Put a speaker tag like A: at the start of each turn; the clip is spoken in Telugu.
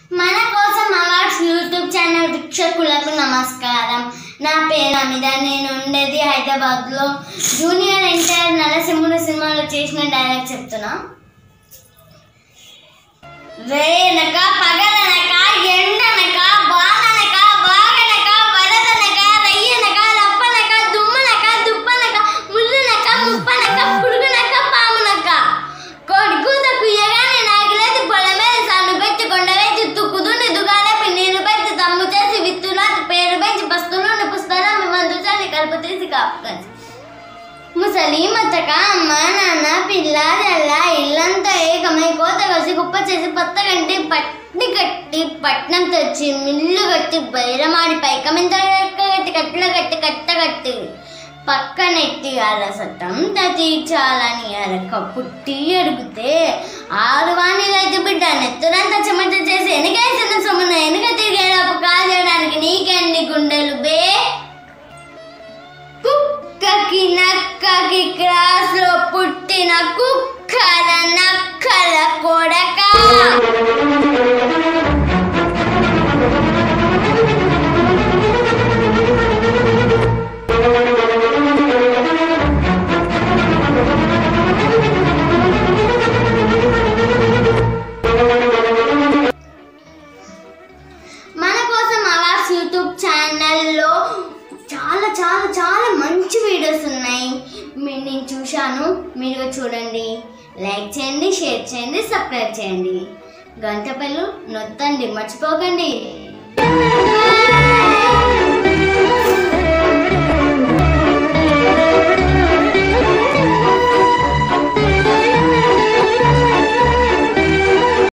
A: మన కోసం అవార్డ్స్ యూట్యూబ్ ఛానల్ వీక్షకులకు నమస్కారం నా పేరు అమిత నేను ఉండేది హైదరాబాద్లో జూనియర్ ఎన్టీఆర్ నరసింహుడు సినిమాలో చేసిన డైలాగ్ చెప్తున్నా రేనక పగలనక ఎండనక వాననక వాగనక వరదనక రయ్యనక లప్పనక దుమ్మనక దుప్పనక ముళ్ళునక ముప్పనక పురుగునక పామునక కొడుకుదకు ఎగాని నాగిలేదు పొలమే సన్ను పెట్టి కొండవేసి తుక్కుదుండి దుగాలపి నీరు పెట్టి తమ్ము చేసి విత్తునాటి పేరు పెంచి పస్తులు పుస్తకం మందు చల్లి కలుపు తీసి కాపుతాను ముసలి మతక అమ్మ నాన్న పిల్ల జల్ల ఇల్లంతా ఏకమై కోత కసి కుప్ప చేసి పత్త గంటి పట్టి కట్టి పట్నం తెచ్చి మిల్లు కట్టి బైరమాడి పైకమింత కట్టి కట్టెల కట్టి కట్ట కట్టి పక్కనెట్టి అలసటం తీర్చాలని అరక పుట్టి అడిగితే ఆరు వాణి రైతు బిడ్డ నెత్తురంతా చెమట చేసి ఎనకేసిన సొమ్మున ఎనక తిరిగేటప్పుడు కాల్ చేయడానికి నీకెండి గుండెలు బే కుక్కకి నక్కకి క్రాస్ లో పుట్టిన కుక్కల నక్కల కొడక మన కోసం అవార్డ్స్ యూట్యూబ్ ఛానల్లో చాలా చాలా చాలా మంచి వీడియోస్ ఉన్నాయి మీ- నేను చూశాను మీరు కూడా చూడండి లైక్ చేయండి షేర్ చేయండి సబ్స్క్రైబ్ చేయండి గంట పళ్ళు నొత్తండి మర్చిపోకండి